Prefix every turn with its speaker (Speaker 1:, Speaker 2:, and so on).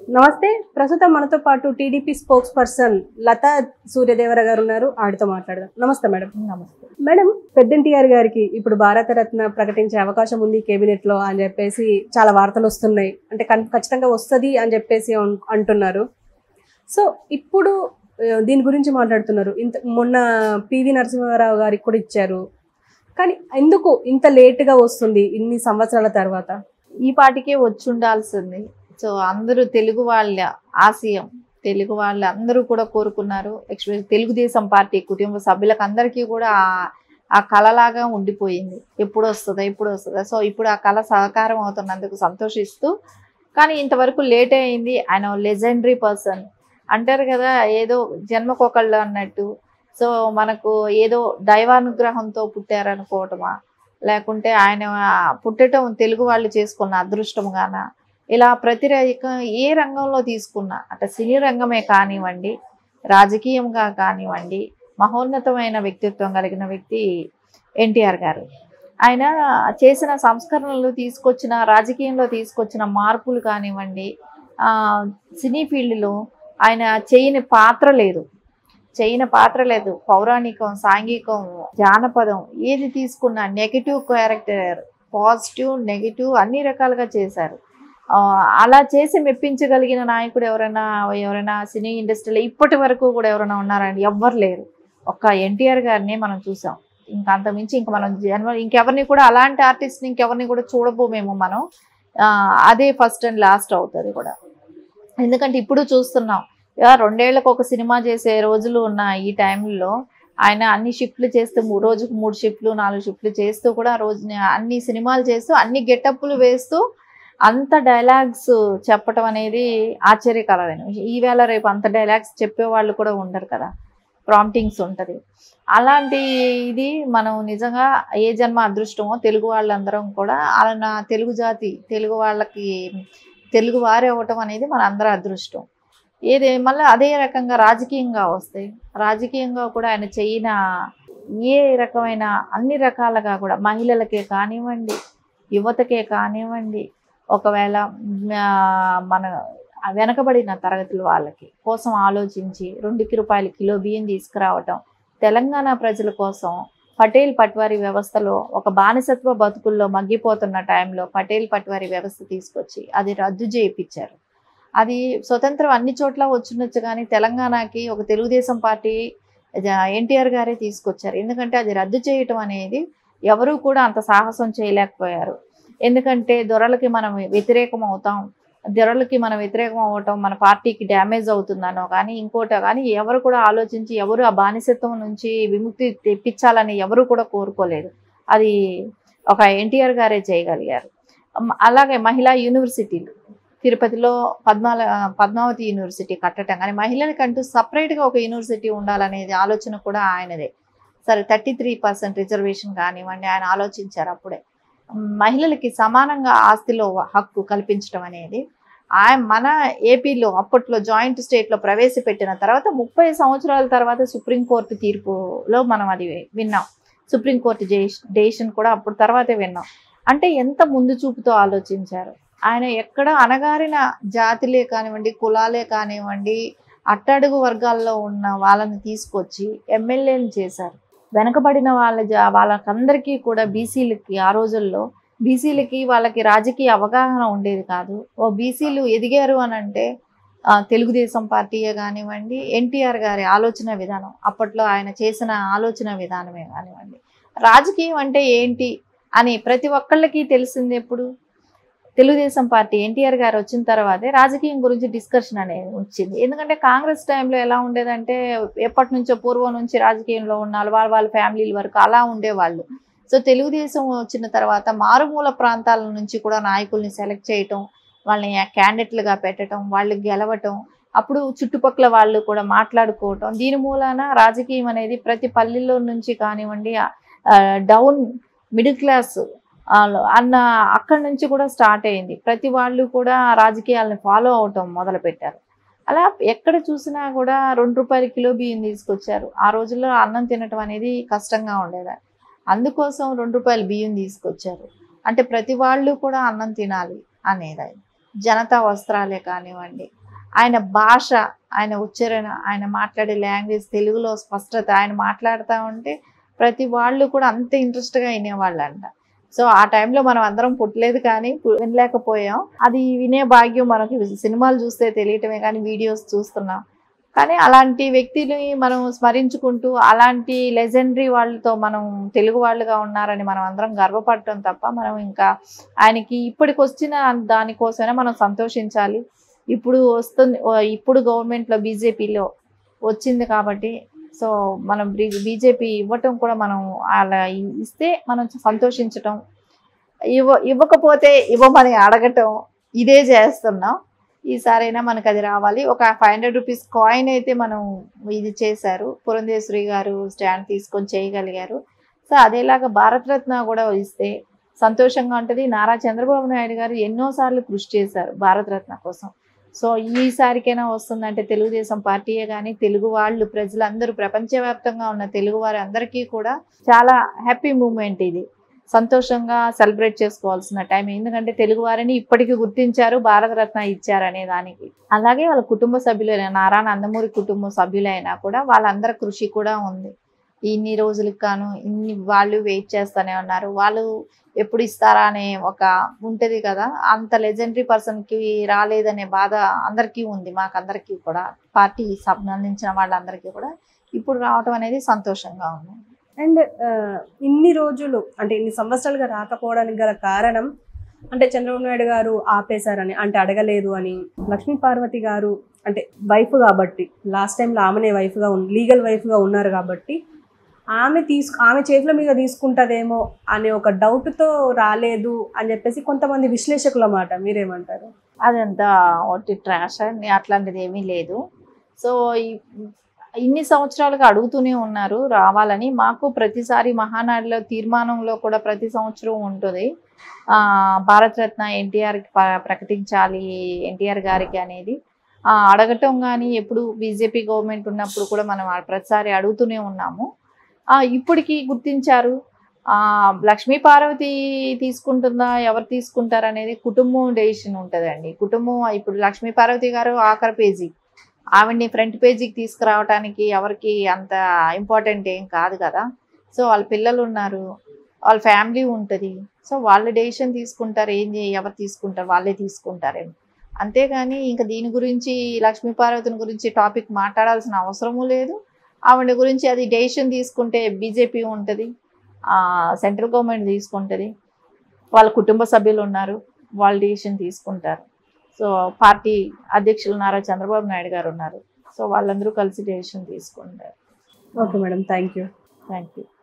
Speaker 1: నమస్తే ప్రస్తుతం మనతో పాటు TDP spokesperson Latha Suryadevara గారు ఉన్నారు ఆవిడతో మాట్లాడదాం నమస్తే మేడం
Speaker 2: నమస్తే
Speaker 1: మేడం పెద్దంటిఆర్ గారికి ఇప్పుడు భారతరత్న ప్రకటించే అవకాశం ఉంది కేబినెట్ లో అని చెప్పేసి చాలా వార్తలు వస్తున్నాయి అంటే కన్- ఖచ్చితంగా వస్తుంది అని చెప్పేసి అన్- అంటున్నారు సో ఇప్పుడు ఆ, దీని గురించి మాట్లాడుతున్నారు ఇంత మొన్న పివి నరసింహారావు గారికి కూడా ఇచ్చారు కానీ ఎందుకు ఇంత లేటుగా వస్తుంది ఇన్ని సంవత్సరాల తర్వాత
Speaker 2: ఈ పాటికే వచ్చి ఉండాల్సింది సో అందరూ తెలుగు వాళ్ళ ఆశయం తెలుగు వాళ్ళు అందరూ కూడా కోరుకున్నారు ఎక్స్పెషల్ తెలుగుదేశం పార్టీ కుటుంబ సభ్యులకు అందరికీ కూడా ఆ- ఆ కళలాగా ఉండిపోయింది ఎప్పుడు వస్తుందా ఎప్పుడు వస్తుందా సో ఇప్పుడు ఆ కళ సహకారం అవుతున్నందుకు సంతోషిస్తూ కానీ ఇంతవరకు లేట్ అయింది ఆయన లెజెండరీ పర్సన్ అంటారు కదా ఏదో జన్మకొకళ్ళు అన్నట్టు సో మనకు ఏదో దైవానుగ్రహంతో పుట్టారనుకోవటమా లేకుంటే ఆయన పుట్టడం తెలుగు వాళ్ళు చేసుకున్న అదృష్టంగాన ఇలా ప్రతి రకం ఏ రంగంలో తీసుకున్నా అటు సినీ రంగమే కానివ్వండి రాజకీయంగా కానివ్వండి మహోన్నతమైన వ్యక్తిత్వం కలిగిన వ్యక్తి ఎన్టీఆర్ గారు ఆయన చేసిన సంస్కరణలు తీసుకొచ్చిన రాజకీయంలో తీసుకొచ్చిన మార్పులు కానివ్వండి ఆ, సినీ ఫీల్డ్లో ఆయన చేయని పాత్ర లేదు చేయని పాత్ర లేదు పౌరాణికం సాంఘికం జానపదం ఏది తీసుకున్నా నెగిటివ్ క్యారెక్టర్ పాజిటివ్ నెగిటివ్ అన్ని రకాలుగా చేశారు ఆ, అలా చేసి మెప్పించగలిగిన నాయకుడు ఎవరైనా ఎవరైనా సినీ ఇండస్ట్రీలో ఇప్పటి వరకు కూడా ఎవరైనా ఉన్నారండి ఎవ్వరు లేరు ఒక్క ఎన్టీఆర్ గారిని మనం చూసాం ఇంకా అంత మించి ఇంకా మనం జన్మ ఇంకెవరిని కూడా అలాంటి ఆర్టిస్ట్ని ఇంకెవరిని కూడా చూడబోమేమో మనం ఆ, అదే ఫస్ట్ అండ్ లాస్ట్ అవుతుంది కూడా ఎందుకంటే ఇప్పుడు చూస్తున్నాం యా, రెండేళ్లకు ఒక సినిమా చేసే రోజులు ఉన్న ఈ టైంలో ఆయన అన్ని షిఫ్ట్లు చేస్తూ మూ- రోజుకు మూడు షిఫ్ట్లు నాలుగు షిఫ్ట్లు చేస్తూ కూడా రోజు అన్ని సినిమాలు చేస్తూ అన్ని గెటప్లు వేస్తూ అంత డైలాగ్స్ చెప్పటం అనేది ఆశ్చర్యకరమైన విషయం. ఈవేళ రేపు అంత డైలాగ్స్ చెప్పేవాళ్ళు కూడా ఉండరు కదా ప్రాంప్టింగ్స్ ఉంటుంది అలాంటి ఇది మనం నిజంగా ఏ జన్మ అదృష్టమో తెలుగు వాళ్ళందరం కూడా అలా నా తెలుగు జాతి తెలుగు వాళ్ళకి తెలుగు వారి అవ్వటం అనేది మన అందరి అదృష్టం ఏది మళ్ళీ అదే రకంగా రాజకీయంగా వస్తాయి రాజకీయంగా కూడా ఆయన చేయన ఏ రకమైన అన్ని రకాలుగా కూడా మహిళలకే కానివ్వండి యువతకే కానివ్వండి ఒకవేళ ఆ, మన వెనకబడిన తరగతుల వాళ్ళకి కోసం ఆలోచించి రెండుకి రూపాయల కిలో బియ్యం తీసుకురావటం తెలంగాణ ప్రజల కోసం పటేల్ పట్వారీ వ్యవస్థలో ఒక బానిసత్వ బతుకుల్లో మగ్గిపోతున్న టైంలో పటేల్ పట్వారీ వ్యవస్థ తీసుకొచ్చి అది రద్దు చేయించారు అది స్వతంత్రం అన్ని చోట్ల వచ్చిండొచ్చు కానీ తెలంగాణకి ఒక తెలుగుదేశం పార్టీ ఎన్టీఆర్ గారే తీసుకొచ్చారు ఎందుకంటే అది రద్దు చేయటం అనేది ఎవరూ కూడా అంత సాహసం చేయలేకపోయారు ఎందుకంటే దొరలకి మనం వ్యతిరేకం అవుతాం దొరలకి మనం వ్యతిరేకం అవ్వటం మన పార్టీకి డ్యామేజ్ అవుతుందనో కానీ ఇంకోటో కానీ ఎవరు కూడా ఆలోచించి ఎవరు ఆ బానిసత్వం నుంచి విముక్తి తెప్పించాలని ఎవరు కూడా కోరుకోలేదు అది ఒక ఎన్టీఆర్ గారే చేయగలిగారు అమ్, అలాగే మహిళా యూనివర్సిటీలు తిరుపతిలో పద్మాల పద్మావతి యూనివర్సిటీ కట్టడం కానీ మహిళలకంటూ సపరేట్గా ఒక యూనివర్సిటీ ఉండాలనేది ఆలోచన కూడా ఆయనదే సరే థర్టీ త్రీ పర్సెంట్ రిజర్వేషన్ కానివ్వండి ఆయన ఆలోచించారు అప్పుడే మహిళలకి సమానంగా ఆస్తిలో హక్కు కల్పించడం అనేది ఆయన మన ఏపీలో అప్పట్లో జాయింట్ స్టేట్లో ప్రవేశపెట్టిన తర్వాత ముప్పై సంవత్సరాల తర్వాత సుప్రీంకోర్టు తీర్పులో మనం అది విన్నాం సుప్రీంకోర్టు డెసిషన్ కూడా అప్పుడు తర్వాతే విన్నాం అంటే ఎంత ముందు చూపుతో ఆలోచించారు ఆయన ఎక్కడ అణగారిన జాతులే కానివ్వండి కులాలే కానివ్వండి అట్టడుగు వర్గాల్లో ఉన్న వాళ్ళని తీసుకొచ్చి ఎమ్మెల్యేలు చేశారు వెనకబడిన వాళ్ళ జా వాళ్ళకందరికీ కూడా బీసీలకి ఆ రోజుల్లో బీసీలకి వాళ్ళకి రాజకీయ అవగాహన ఉండేది కాదు ఓ బీసీలు ఎదిగారు అని అంటే ఆ, తెలుగుదేశం పార్టీయే కానివ్వండి ఎన్టీఆర్ గారి ఆలోచన విధానం అప్పట్లో ఆయన చేసిన ఆలోచన విధానమే కానివ్వండి రాజకీయం అంటే ఏంటి అని ప్రతి ఒక్కళ్ళకి తెలిసింది ఎప్పుడు తెలుగుదేశం పార్టీ ఎన్టీఆర్ గారు వచ్చిన తర్వాతే రాజకీయం గురించి డిస్కషన్ అనేది వచ్చింది ఎందుకంటే కాంగ్రెస్ టైంలో ఎలా ఉండేదంటే ఎప్పటి నుంచో పూర్వం నుంచి రాజకీయంలో ఉన్న వాళ్ళ వాళ్ళ ఫ్యామిలీల వరకు అలా ఉండేవాళ్ళు సో తెలుగుదేశం వచ్చిన తర్వాత మారుమూల ప్రాంతాల నుంచి కూడా నాయకుల్ని సెలెక్ట్ చేయటం వాళ్ళని క్యాండిడేట్లుగా పెట్టడం వాళ్ళు గెలవటం అప్పుడు చుట్టుపక్కల వాళ్ళు కూడా మాట్లాడుకోవటం దీని మూలాన రాజకీయం అనేది ప్రతి పల్లెల్లో నుంచి కానివ్వండి డౌన్ మిడిల్ క్లాస్ అన్న అక్కడి నుంచి కూడా స్టార్ట్ అయింది ప్రతి వాళ్ళు కూడా రాజకీయాలను ఫాలో అవటం మొదలు పెట్టారు అలా ఎక్కడ చూసినా కూడా రెండు రూపాయల కిలో బియ్యం తీసుకొచ్చారు ఆ రోజుల్లో అన్నం తినటం అనేది కష్టంగా ఉండేది అందుకోసం రెండు రూపాయల బియ్యం తీసుకొచ్చారు అంటే ప్రతి వాళ్ళు కూడా అన్నం తినాలి అనేది జనతా వస్త్రాలే కానివ్వండి ఆయన భాష ఆయన ఉచ్చారణ ఆయన మాట్లాడే లాంగ్వేజ్ తెలుగులో స్పష్టత ఆయన మాట్లాడుతూ ఉంటే ప్రతి వాళ్ళు కూడా అంత ఇంట్రెస్ట్గా వినేవాళ్ళంట సో ఆ టైంలో మనం అందరం పుట్టలేదు కానీ పు- వినలేకపోయాం అది వినే భాగ్యం మనకి సినిమాలు చూస్తే తెలియటమే కానీ వీడియోస్ చూస్తున్నాం కానీ అలాంటి వ్యక్తిని మనం స్మరించుకుంటూ అలాంటి లెజెండరీ వాళ్ళతో మనం తెలుగు వాళ్ళుగా ఉన్నారని మనం అందరం గర్వపడటం తప్ప మనం ఇంకా ఆయనకి ఇప్పటికి వచ్చిన దానికోసమే మనం సంతోషించాలి ఇప్పుడు వస్తుంది ఇప్పుడు గవర్నమెంట్లో బీజేపీలో వచ్చింది కాబట్టి సో మనం బీజేపీ ఇవ్వటం కూడా మనం అలా ఇస్తే మనం సంతోషించటం ఇవ్వ ఇవ్వకపోతే ఇవ్వమని అడగటం ఇదే చేస్తున్నాం ఈసారైనా మనకు అది రావాలి ఒక ఫైవ్ హండ్రెడ్ రూపీస్ కాయిన్ అయితే మనం ఇది చేశారు పురంధేశ్వరి గారు స్టాండ్ తీసుకొని చేయగలిగారు సో అదేలాగా భారతరత్న కూడా ఇస్తే సంతోషంగా ఉంటుంది నారా చంద్రబాబు నాయుడు గారు ఎన్నోసార్లు కృషి చేశారు భారతరత్న కోసం సో ఈసారికైనా వస్తుందంటే తెలుగుదేశం పార్టీయే కానీ తెలుగు వాళ్ళు ప్రజలందరూ ప్రపంచవ్యాప్తంగా ఉన్న తెలుగు వారి అందరికీ కూడా చాలా హ్యాపీ మూమెంట్ ఇది సంతోషంగా సెలబ్రేట్ చేసుకోవాల్సిన టైం ఎందుకంటే తెలుగు వారిని ఇప్పటికీ గుర్తించారు భారతరత్న ఇచ్చారు అనే దానికి అలాగే వాళ్ళ కుటుంబ సభ్యులైన నారా నందమూరి కుటుంబ సభ్యులైనా కూడా వాళ్ళందరి కృషి కూడా ఉంది ఇన్ని రోజులకు గాను ఇన్ని వాళ్ళు వెయిట్ చేస్తూనే ఉన్నారు వాళ్ళు ఎప్పుడు ఇస్తారా అనే ఒక ఉంటది కదా అంత లెజెండరీ పర్సన్కి రాలేదనే బాధ అందరికీ ఉంది మాకందరికీ కూడా పార్టీ సంబంధించిన వాళ్ళందరికీ కూడా ఇప్పుడు రావటం అనేది సంతోషంగా ఉంది
Speaker 1: అండ్ ఇన్ని రోజులు అంటే ఇన్ని సంవత్సరాలుగా రాకపోవడానికి గల కారణం అంటే చంద్రబాబు నాయుడు గారు ఆపేశారని అంటే అడగలేదు అని లక్ష్మీ పార్వతి గారు అంటే వైఫ్ కాబట్టి లాస్ట్ టైంలో ఆమెనే వైఫ్గా ఉన్ లీగల్ వైఫ్గా ఉన్నారు కాబట్టి ఆమె తీసుకు ఆమె చేతుల మీద తీసుకుంటుందేమో అనే ఒక డౌట్తో రాలేదు అని చెప్పేసి కొంతమంది విశ్లేషకుల మాట మీరేమంటారు
Speaker 2: అదంతా ఒట్టి ట్రాష్ అని అట్లాంటిది ఏమీ లేదు సో ఈ- ఇన్ని సంవత్సరాలుగా అడుగుతూనే ఉన్నారు రావాలని మాకు ప్రతిసారి మహానాడులో తీర్మానంలో కూడా ప్రతి సంవత్సరం ఉంటుంది ఆ, భారతరత్న ఎన్టీఆర్కి ప్రకటించాలి ఎన్టీఆర్ గారికి అనేది ఆ, అడగటం కానీ ఎప్పుడు బీజేపీ గవర్నమెంట్ ఉన్నప్పుడు కూడా మనం ఆ ప్రతిసారి అడుగుతూనే ఉన్నాము ఆ, ఇప్పటికి గుర్తించారు ఆ, లక్ష్మీ పార్వతి తీసుకుంటుందా ఎవరు తీసుకుంటారు అనేది కుటుంబం డెసిషన్ ఉంటుందండి కుటుంబం ఇప్పుడు లక్ష్మీ పార్వతి గారు ఆఖరి పేజీ ఆవిడ్ని ఫ్రంట్ పేజీకి తీసుకురావడానికి ఎవరికి అంత ఇంపార్టెంట్ ఏం కాదు కదా సో వాళ్ళ పిల్లలు ఉన్నారు వాళ్ళ ఫ్యామిలీ ఉంటుంది సో వాళ్ళ డెసిషన్ తీసుకుంటారు ఏం చేయ ఎవరు తీసుకుంటారు వాళ్ళే తీసుకుంటారేమో అంతేగాని ఇంకా దీని గురించి లక్ష్మీ పార్వతిని గురించి టాపిక్ మాట్లాడాల్సిన అవసరము లేదు ఆవిడ గురించి అది డెసిషన్ తీసుకుంటే బీజేపీ ఉంటుంది సెంట్రల్ గవర్నమెంట్ తీసుకుంటుంది వాళ్ళ కుటుంబ సభ్యులు ఉన్నారు వాళ్ళ డెసిషన్ తీసుకుంటారు సో పార్టీ అధ్యక్షులు నారా చంద్రబాబు నాయుడు గారు ఉన్నారు సో వాళ్ళందరూ కలిసి డెసిషన్ తీసుకుంటారు
Speaker 1: okay madam thank you
Speaker 2: thank you